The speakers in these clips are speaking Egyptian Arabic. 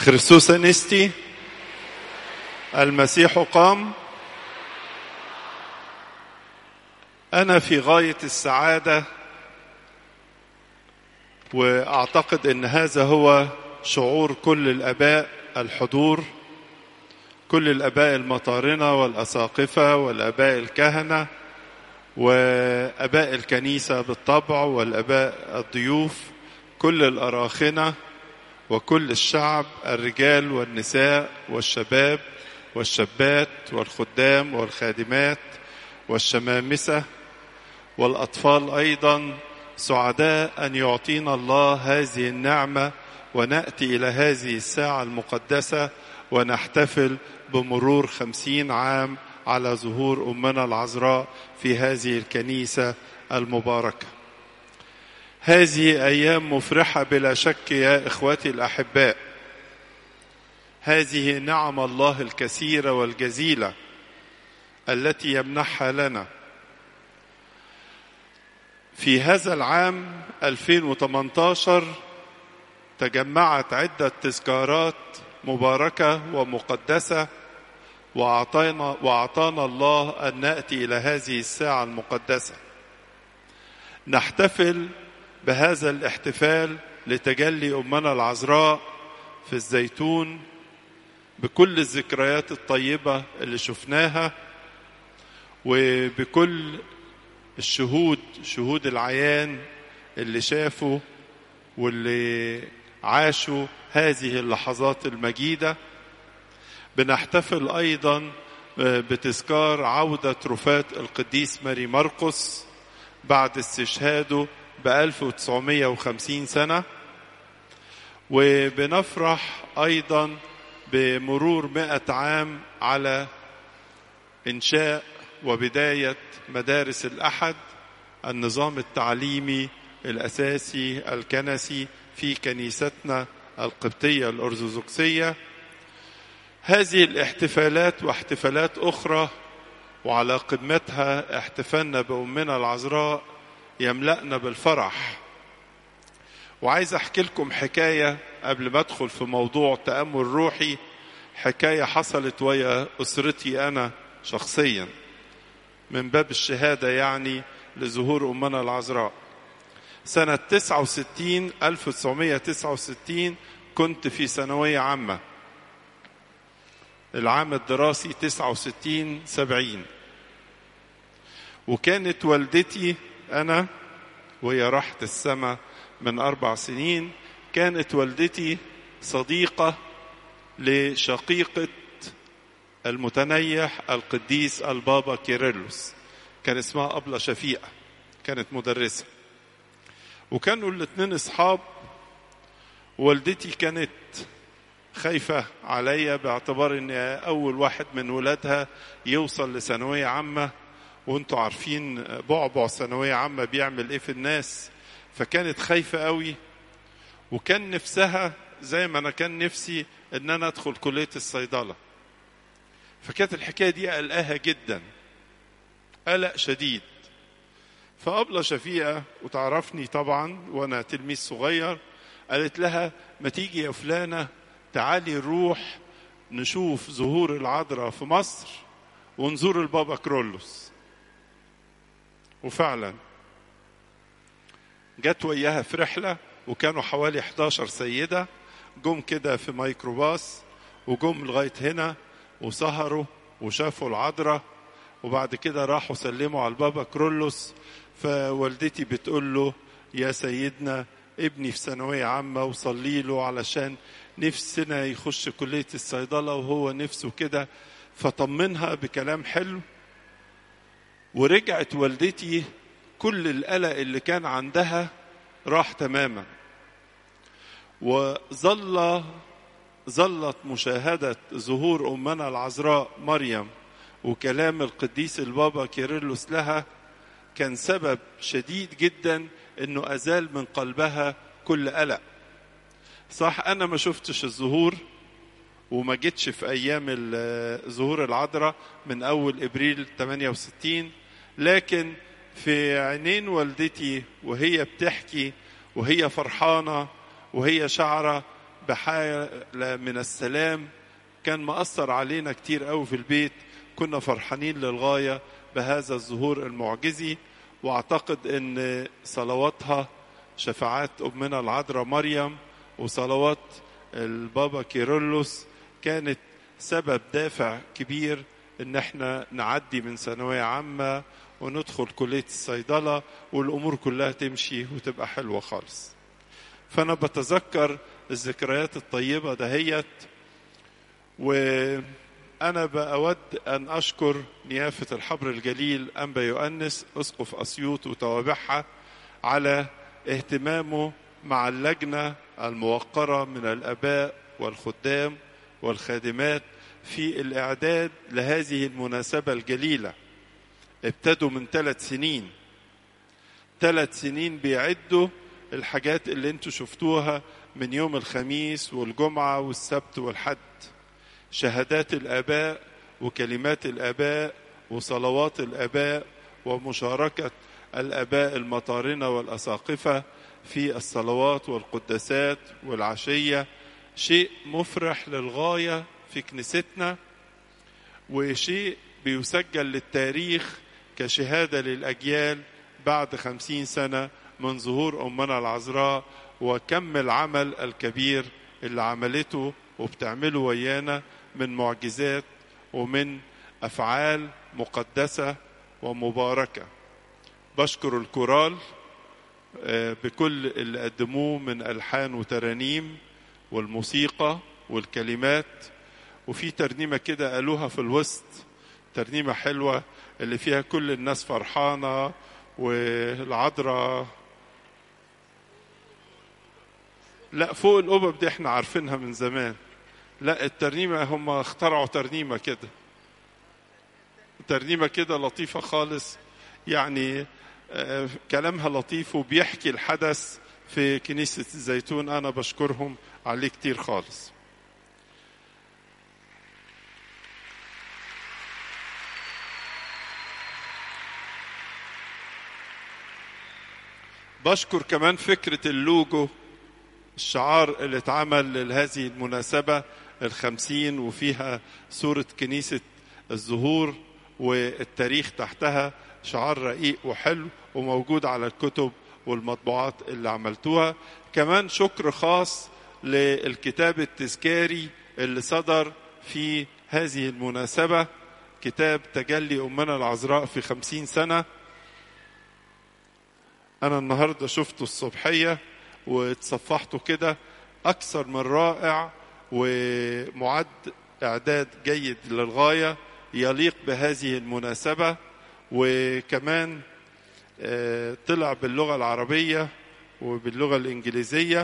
خريستوس انستي المسيح قام انا في غايه السعاده واعتقد ان هذا هو شعور كل الاباء الحضور كل الاباء المطارنه والاساقفه والاباء الكهنه واباء الكنيسه بالطبع والاباء الضيوف كل الاراخنه وكل الشعب الرجال والنساء والشباب والشابات والخدام والخادمات والشمامسه والاطفال ايضا سعداء ان يعطينا الله هذه النعمه وناتي الى هذه الساعه المقدسه ونحتفل بمرور خمسين عام على ظهور امنا العذراء في هذه الكنيسه المباركه هذه ايام مفرحه بلا شك يا اخوتي الاحباء هذه نعم الله الكثيره والجزيله التي يمنحها لنا في هذا العام 2018 تجمعت عدة تذكارات مباركة ومقدسة وأعطانا, وأعطانا الله أن نأتي إلى هذه الساعة المقدسة نحتفل بهذا الاحتفال لتجلي أمنا العذراء في الزيتون بكل الذكريات الطيبة اللي شفناها وبكل الشهود شهود العيان اللي شافوا واللي عاشوا هذه اللحظات المجيدة بنحتفل أيضا بتذكار عودة رفاة القديس ماري مرقس بعد استشهاده ب 1950 سنة وبنفرح أيضا بمرور مئة عام على إنشاء وبداية مدارس الأحد النظام التعليمي الأساسي الكنسي في كنيستنا القبطية الأرثوذكسية هذه الاحتفالات واحتفالات أخرى وعلى قمتها احتفالنا بأمنا العذراء يملأنا بالفرح وعايز أحكي لكم حكاية قبل ما أدخل في موضوع تأمل روحي حكاية حصلت ويا أسرتي أنا شخصياً من باب الشهادة يعني لظهور أمنا العذراء سنة 69 1969 كنت في ثانوية عامة العام الدراسي 69 70 وكانت والدتي أنا وهي راحت السماء من أربع سنين كانت والدتي صديقة لشقيقة المتنيح القديس البابا كيرلس كان اسمها أبلة شفيقة كانت مدرسة وكانوا الاثنين اصحاب والدتي كانت خايفة عليا باعتبار ان اول واحد من ولادها يوصل لثانوية عامة وانتوا عارفين بعبع ثانوية عامة بيعمل ايه في الناس فكانت خايفة قوي وكان نفسها زي ما انا كان نفسي ان انا ادخل كلية الصيدلة فكانت الحكاية دي قلقاها جدا قلق شديد فأبلة شفيقة وتعرفني طبعا وأنا تلميذ صغير قالت لها ما تيجي يا فلانة تعالي نروح نشوف ظهور العذراء في مصر ونزور البابا كرولوس وفعلا جت وياها في رحلة وكانوا حوالي 11 سيدة جم كده في ميكروباص وجم لغاية هنا وسهروا وشافوا العذراء وبعد كده راحوا سلموا على البابا كرولوس فوالدتي بتقول له يا سيدنا ابني في ثانوية عامة وصلي له علشان نفسنا يخش كلية الصيدلة وهو نفسه كده فطمنها بكلام حلو ورجعت والدتي كل القلق اللي كان عندها راح تماما وظل ظلت مشاهدة ظهور أمنا العذراء مريم وكلام القديس البابا كيرلس لها كان سبب شديد جدا انه ازال من قلبها كل قلق صح انا ما شفتش الظهور وما جيتش في ايام ظهور العذراء من اول ابريل 68 لكن في عينين والدتي وهي بتحكي وهي فرحانه وهي شعره بحالة من السلام كان مأثر علينا كتير قوي في البيت كنا فرحانين للغاية بهذا الظهور المعجزي واعتقد ان صلواتها شفاعات امنا العذراء مريم وصلوات البابا كيرلس كانت سبب دافع كبير ان احنا نعدي من ثانويه عامه وندخل كليه الصيدله والامور كلها تمشي وتبقى حلوه خالص فانا بتذكر الذكريات الطيبه دهيت وانا بأود ان اشكر نيافه الحبر الجليل انبا يؤنس اسقف اسيوط وتوابعها على اهتمامه مع اللجنه الموقره من الاباء والخدام والخادمات في الاعداد لهذه المناسبه الجليله ابتدوا من ثلاث سنين ثلاث سنين بيعدوا الحاجات اللي انتوا شفتوها من يوم الخميس والجمعه والسبت والحد شهادات الاباء وكلمات الاباء وصلوات الاباء ومشاركه الاباء المطارنه والاساقفه في الصلوات والقداسات والعشيه شيء مفرح للغايه في كنيستنا وشيء بيسجل للتاريخ كشهاده للاجيال بعد خمسين سنه من ظهور امنا العذراء وكم العمل الكبير اللي عملته وبتعمله ويانا من معجزات ومن افعال مقدسه ومباركه بشكر الكورال بكل اللي قدموه من الحان وترانيم والموسيقى والكلمات وفي ترنيمه كده قالوها في الوسط ترنيمه حلوه اللي فيها كل الناس فرحانه والعذراء لا فوق القبب دي احنا عارفينها من زمان لا الترنيمه هم اخترعوا ترنيمه كده ترنيمه كده لطيفه خالص يعني آه كلامها لطيف وبيحكي الحدث في كنيسه الزيتون انا بشكرهم عليه كتير خالص بشكر كمان فكرة اللوجو الشعار اللي اتعمل لهذه المناسبة الخمسين وفيها صورة كنيسة الزهور والتاريخ تحتها شعار رقيق وحلو وموجود على الكتب والمطبوعات اللي عملتوها كمان شكر خاص للكتاب التذكاري اللي صدر في هذه المناسبة كتاب تجلي أمنا العذراء في خمسين سنة أنا النهاردة شفته الصبحية واتصفحته كده أكثر من رائع ومعد إعداد جيد للغاية يليق بهذه المناسبة وكمان طلع باللغة العربية وباللغة الإنجليزية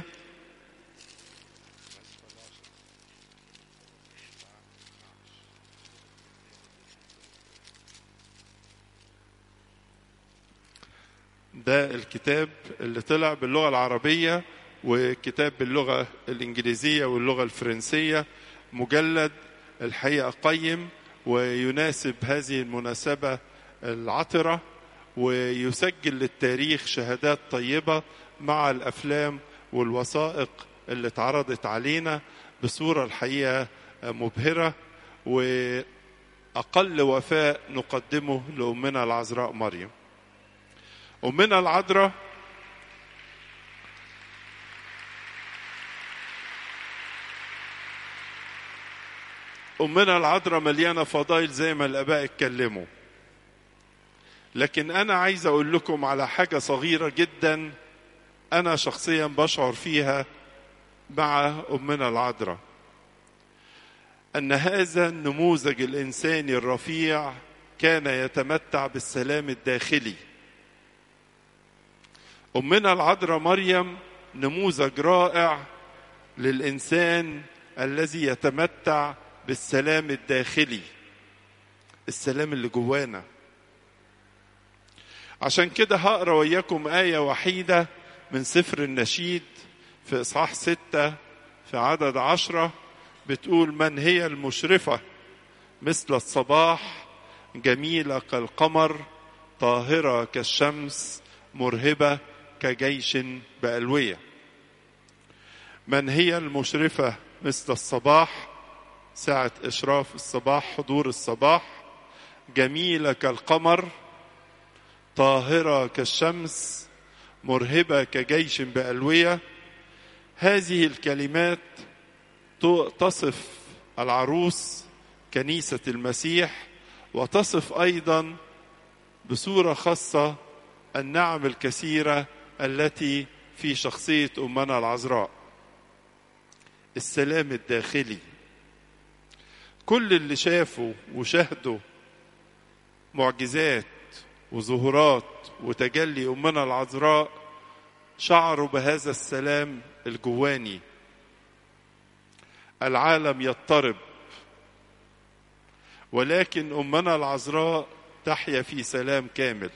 ده الكتاب اللي طلع باللغة العربية وكتاب باللغة الإنجليزية واللغة الفرنسية مجلد الحقيقة قيم ويناسب هذه المناسبة العطرة ويسجل للتاريخ شهادات طيبة مع الأفلام والوثائق اللي اتعرضت علينا بصورة الحقيقة مبهرة وأقل وفاء نقدمه لأمنا العذراء مريم أمنا العذراء أمنا العذراء مليانة فضائل زي ما الآباء اتكلموا لكن أنا عايز أقول لكم على حاجة صغيرة جدا أنا شخصيا بشعر فيها مع أمنا العذراء أن هذا النموذج الإنساني الرفيع كان يتمتع بالسلام الداخلي أمنا العذراء مريم نموذج رائع للإنسان الذي يتمتع بالسلام الداخلي السلام اللي جوانا عشان كده هقرا وياكم آية وحيدة من سفر النشيد في إصحاح ستة في عدد عشرة بتقول من هي المشرفة مثل الصباح جميلة كالقمر طاهرة كالشمس مرهبة كجيش بألوية من هي المشرفة مثل الصباح ساعة إشراف الصباح حضور الصباح جميلة كالقمر طاهرة كالشمس مرهبة كجيش بألوية هذه الكلمات تصف العروس كنيسة المسيح وتصف أيضا بصورة خاصة النعم الكثيرة التي في شخصية أمنا العذراء السلام الداخلي كل اللي شافوا وشاهدوا معجزات وظهورات وتجلي أمنا العذراء شعروا بهذا السلام الجواني العالم يضطرب ولكن أمنا العذراء تحيا في سلام كامل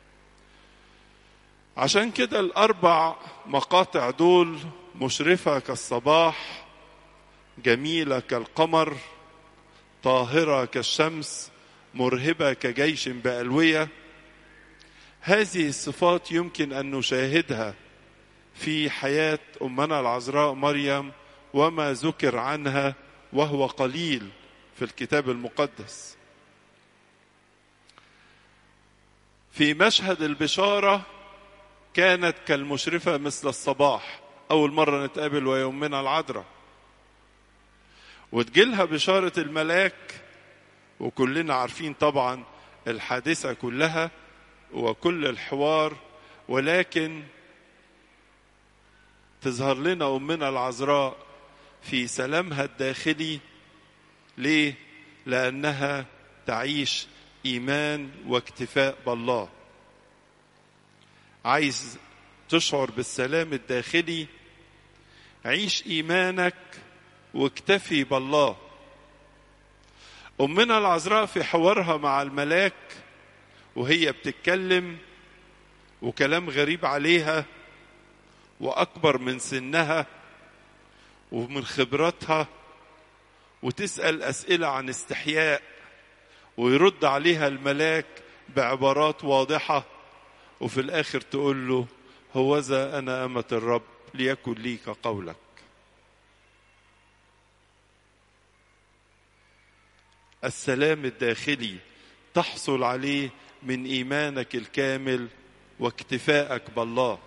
عشان كده الأربع مقاطع دول مشرفة كالصباح جميلة كالقمر طاهرة كالشمس مرهبة كجيش بألوية هذه الصفات يمكن أن نشاهدها في حياة أمنا العذراء مريم وما ذكر عنها وهو قليل في الكتاب المقدس في مشهد البشارة كانت كالمشرفة مثل الصباح أول مرة نتقابل ويومنا العذراء وتجيلها بشارة الملاك وكلنا عارفين طبعا الحادثة كلها وكل الحوار ولكن تظهر لنا أمنا العذراء في سلامها الداخلي ليه؟ لأنها تعيش إيمان واكتفاء بالله عايز تشعر بالسلام الداخلي عيش إيمانك واكتفي بالله أمنا العذراء في حوارها مع الملاك وهي بتتكلم وكلام غريب عليها وأكبر من سنها ومن خبراتها وتسأل أسئلة عن استحياء ويرد عليها الملاك بعبارات واضحة وفي الآخر تقول له هوذا أنا أمة الرب ليكن لي كقولك السلام الداخلي تحصل عليه من إيمانك الكامل واكتفائك بالله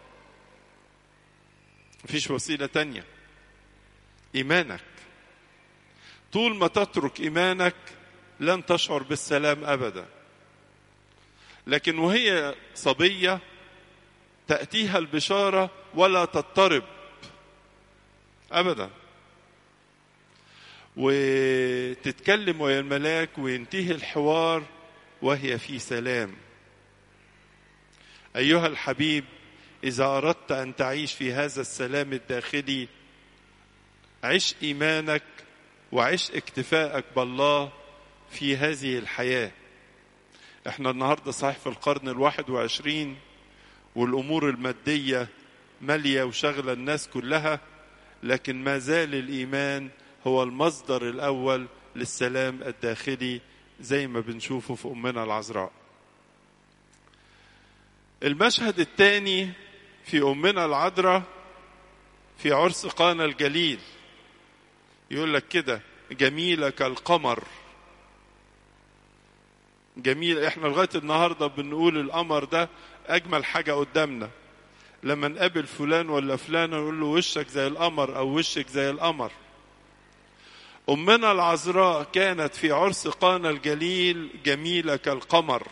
مفيش وسيلة تانية إيمانك طول ما تترك إيمانك لن تشعر بالسلام أبدا لكن وهي صبية تأتيها البشارة ولا تضطرب أبدا وتتكلم ويا الملاك وينتهي الحوار وهي في سلام أيها الحبيب إذا أردت أن تعيش في هذا السلام الداخلي عش إيمانك وعش اكتفائك بالله في هذه الحياة احنا النهاردة صحيح في القرن الواحد وعشرين والأمور المادية مالية وشغلة الناس كلها لكن ما زال الإيمان هو المصدر الأول للسلام الداخلي زي ما بنشوفه في أمنا العذراء المشهد الثاني في أمنا العذراء في عرس قانا الجليل يقول لك كده جميلة كالقمر جميل احنا لغاية النهاردة بنقول القمر ده أجمل حاجة قدامنا لما نقابل فلان ولا فلانة نقول له وشك زي القمر أو وشك زي القمر أمنا العذراء كانت في عرس قانا الجليل جميلة كالقمر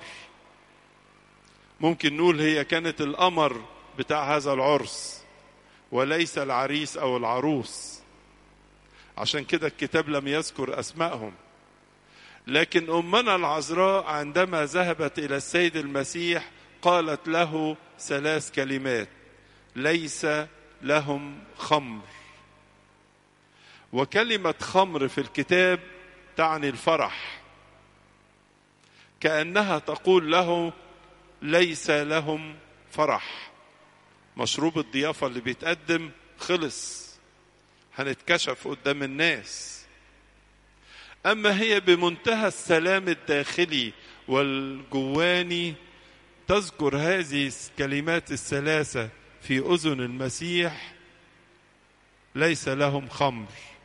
ممكن نقول هي كانت القمر بتاع هذا العرس وليس العريس أو العروس عشان كده الكتاب لم يذكر أسمائهم لكن أمنا العذراء عندما ذهبت إلى السيد المسيح قالت له ثلاث كلمات ليس لهم خمر وكلمة خمر في الكتاب تعني الفرح كأنها تقول له ليس لهم فرح مشروب الضيافة اللي بيتقدم خلص هنتكشف قدام الناس أما هي بمنتهى السلام الداخلي والجواني تذكر هذه الكلمات الثلاثة في أذن المسيح ليس لهم خمر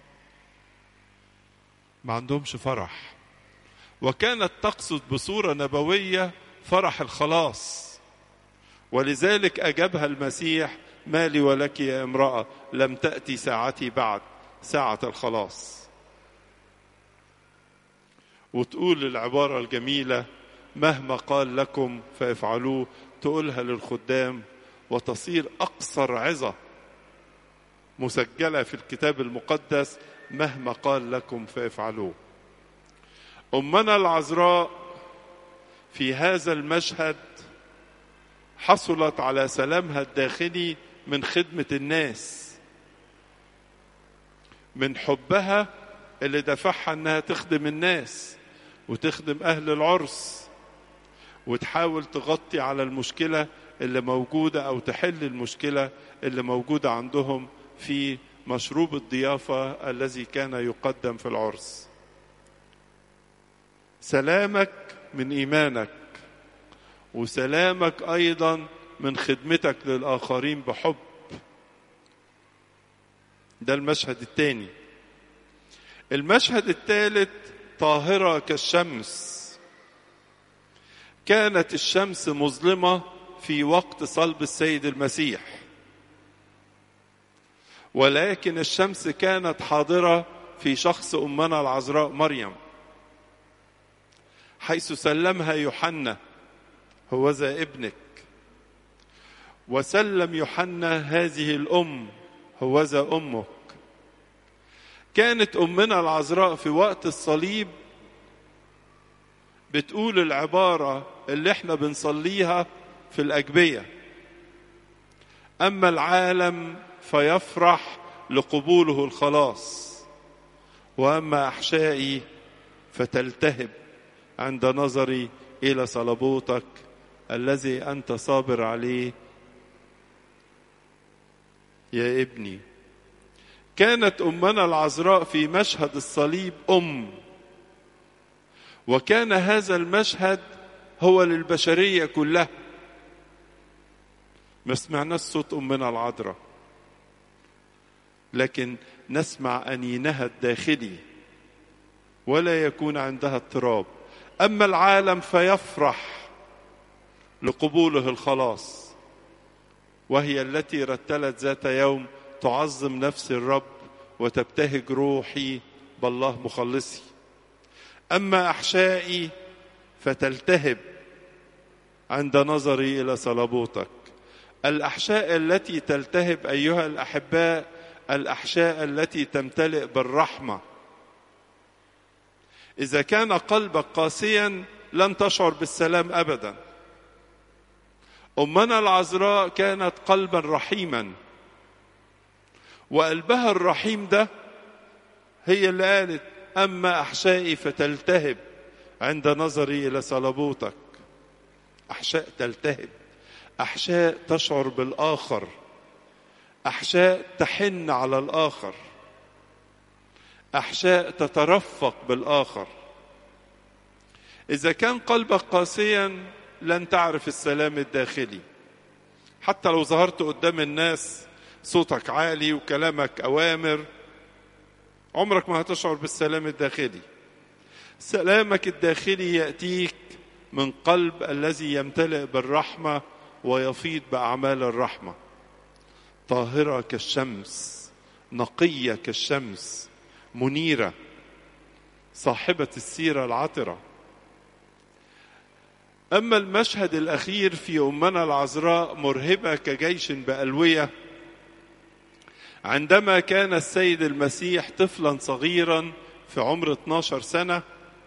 ما عندهمش فرح وكانت تقصد بصورة نبوية فرح الخلاص ولذلك أجابها المسيح ما لي ولك يا امرأة لم تأتي ساعتي بعد ساعة الخلاص وتقول العبارة الجميلة مهما قال لكم فافعلوه تقولها للخدام وتصير أقصر عظة مسجلة في الكتاب المقدس مهما قال لكم فافعلوه أمنا العذراء في هذا المشهد حصلت على سلامها الداخلي من خدمة الناس من حبها اللي دفعها انها تخدم الناس وتخدم اهل العرس وتحاول تغطي على المشكلة اللي موجودة او تحل المشكلة اللي موجودة عندهم في مشروب الضيافة الذي كان يقدم في العرس سلامك من ايمانك وسلامك ايضا من خدمتك للاخرين بحب ده المشهد الثاني المشهد الثالث طاهره كالشمس كانت الشمس مظلمه في وقت صلب السيد المسيح ولكن الشمس كانت حاضره في شخص امنا العذراء مريم حيث سلمها يوحنا هوذا ابنك وسلم يوحنا هذه الام هوذا امك كانت امنا العذراء في وقت الصليب بتقول العباره اللي احنا بنصليها في الاجبيه اما العالم فيفرح لقبوله الخلاص واما احشائي فتلتهب عند نظري الى صلبوتك الذي انت صابر عليه يا ابني كانت امنا العذراء في مشهد الصليب ام وكان هذا المشهد هو للبشريه كلها ما سمعناش صوت امنا العذراء لكن نسمع انينها الداخلي ولا يكون عندها اضطراب اما العالم فيفرح لقبوله الخلاص وهي التي رتلت ذات يوم تعظم نفس الرب وتبتهج روحي بالله مخلصي اما احشائي فتلتهب عند نظري الى صلبوتك الاحشاء التي تلتهب ايها الاحباء الاحشاء التي تمتلئ بالرحمه اذا كان قلبك قاسيا لن تشعر بالسلام ابدا امنا العذراء كانت قلبا رحيما وقلبها الرحيم ده هي اللي قالت اما احشائي فتلتهب عند نظري الى صلبوتك احشاء تلتهب احشاء تشعر بالاخر احشاء تحن على الاخر احشاء تترفق بالاخر اذا كان قلبك قاسيا لن تعرف السلام الداخلي حتى لو ظهرت قدام الناس صوتك عالي وكلامك اوامر عمرك ما هتشعر بالسلام الداخلي سلامك الداخلي ياتيك من قلب الذي يمتلئ بالرحمه ويفيض باعمال الرحمه طاهره كالشمس نقيه كالشمس منيره صاحبه السيره العطره اما المشهد الاخير في امنا العذراء مرهبه كجيش بالويه عندما كان السيد المسيح طفلا صغيرا في عمر 12 سنه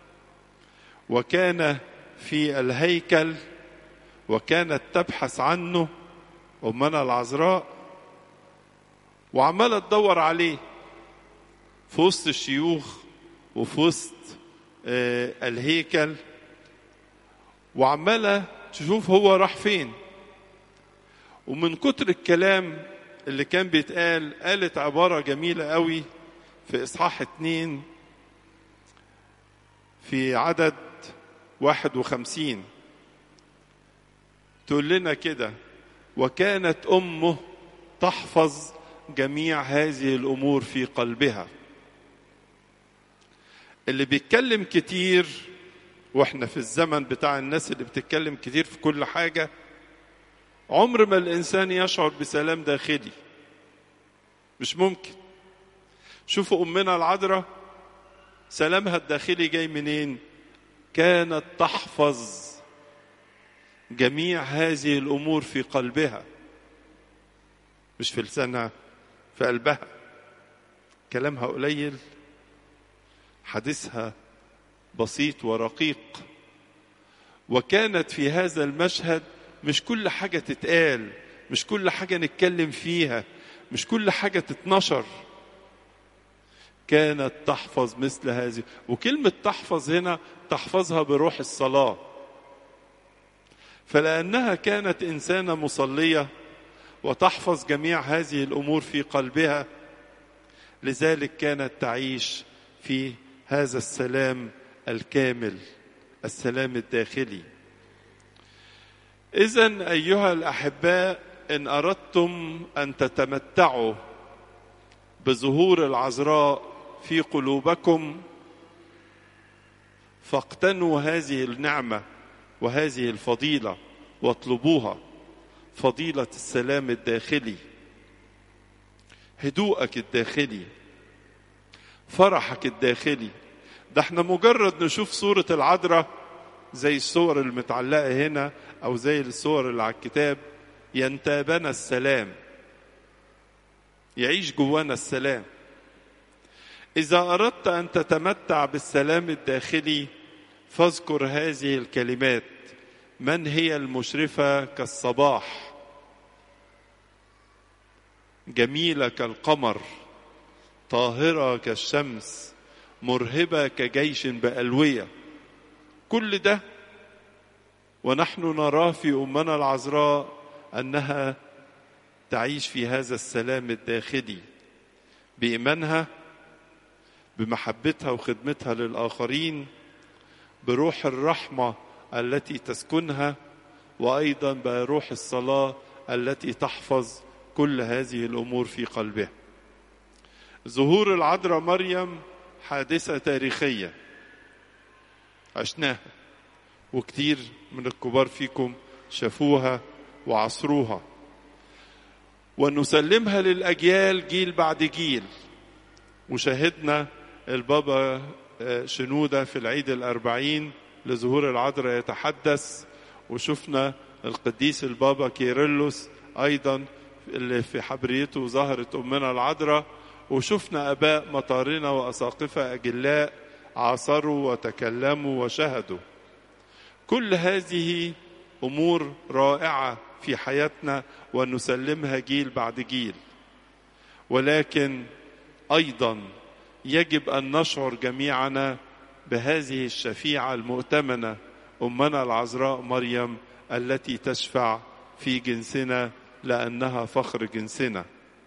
وكان في الهيكل وكانت تبحث عنه امنا العذراء وعماله تدور عليه في وسط الشيوخ وفي وسط آه الهيكل وعماله تشوف هو راح فين ومن كتر الكلام اللي كان بيتقال قالت عبارة جميلة قوي في إصحاح اتنين في عدد واحد وخمسين تقول لنا كده وكانت أمه تحفظ جميع هذه الامور في قلبها اللي بيتكلم كتير واحنا في الزمن بتاع الناس اللي بتتكلم كتير في كل حاجه عمر ما الانسان يشعر بسلام داخلي مش ممكن شوفوا امنا العذراء سلامها الداخلي جاي منين كانت تحفظ جميع هذه الامور في قلبها مش في لسانها في قلبها كلامها قليل حديثها بسيط ورقيق وكانت في هذا المشهد مش كل حاجة تتقال مش كل حاجة نتكلم فيها مش كل حاجة تتنشر كانت تحفظ مثل هذه وكلمة تحفظ هنا تحفظها بروح الصلاة فلأنها كانت إنسانة مصلية وتحفظ جميع هذه الأمور في قلبها لذلك كانت تعيش في هذا السلام الكامل السلام الداخلي إذا أيها الأحباء إن أردتم أن تتمتعوا بظهور العذراء في قلوبكم فاقتنوا هذه النعمة وهذه الفضيلة واطلبوها فضيلة السلام الداخلي هدوءك الداخلي فرحك الداخلي ده احنا مجرد نشوف صورة العذراء زي الصور المتعلقة هنا أو زي الصور اللي على الكتاب ينتابنا السلام يعيش جوانا السلام إذا أردت أن تتمتع بالسلام الداخلي فاذكر هذه الكلمات من هي المشرفة كالصباح جميلة كالقمر طاهرة كالشمس مرهبة كجيش بألوية كل ده ونحن نراه في أمنا العذراء أنها تعيش في هذا السلام الداخلي بإيمانها بمحبتها وخدمتها للآخرين بروح الرحمة التي تسكنها وأيضا بروح الصلاة التي تحفظ كل هذه الأمور في قلبها ظهور العذراء مريم حادثة تاريخية عشناها وكتير من الكبار فيكم شافوها وعصروها ونسلمها للأجيال جيل بعد جيل وشاهدنا البابا شنودة في العيد الأربعين لظهور العذراء يتحدث وشفنا القديس البابا كيرلس أيضا اللي في حبريته ظهرت أمنا العذراء وشفنا أباء مطارنا وأساقفة أجلاء عاصروا وتكلموا وشهدوا كل هذه أمور رائعة في حياتنا ونسلمها جيل بعد جيل ولكن أيضا يجب أن نشعر جميعنا بهذه الشفيعة المؤتمنة أمنا العذراء مريم التي تشفع في جنسنا لأنها فخر جنسنا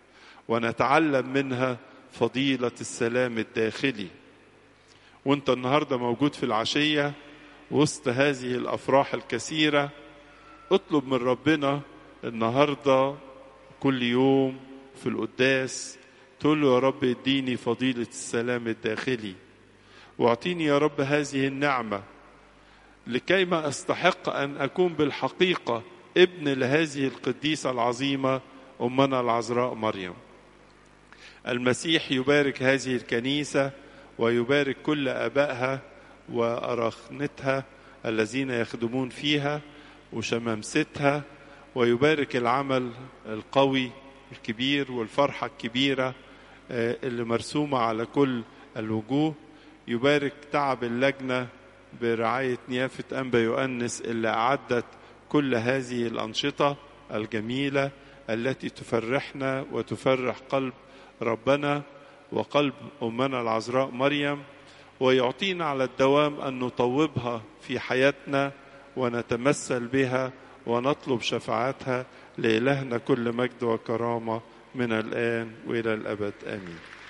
ونتعلم منها فضيلة السلام الداخلي وانت النهاردة موجود في العشية وسط هذه الأفراح الكثيرة اطلب من ربنا النهاردة كل يوم في القداس تقول له يا رب اديني فضيلة السلام الداخلي واعطيني يا رب هذه النعمة لكيما استحق أن أكون بالحقيقة ابن لهذه القديسة العظيمة أمنا العذراء مريم المسيح يبارك هذه الكنيسة ويبارك كل أبائها وأراخنتها الذين يخدمون فيها وشمامستها ويبارك العمل القوي الكبير والفرحة الكبيرة اللي مرسومة على كل الوجوه يبارك تعب اللجنة برعاية نيافة أنبا يؤنس اللي أعدت كل هذه الأنشطة الجميلة التي تفرحنا وتفرح قلب ربنا وقلب أمنا العذراء مريم ويعطينا على الدوام أن نطوبها في حياتنا ونتمثل بها ونطلب شفاعتها لإلهنا كل مجد وكرامة من الآن وإلى الأبد آمين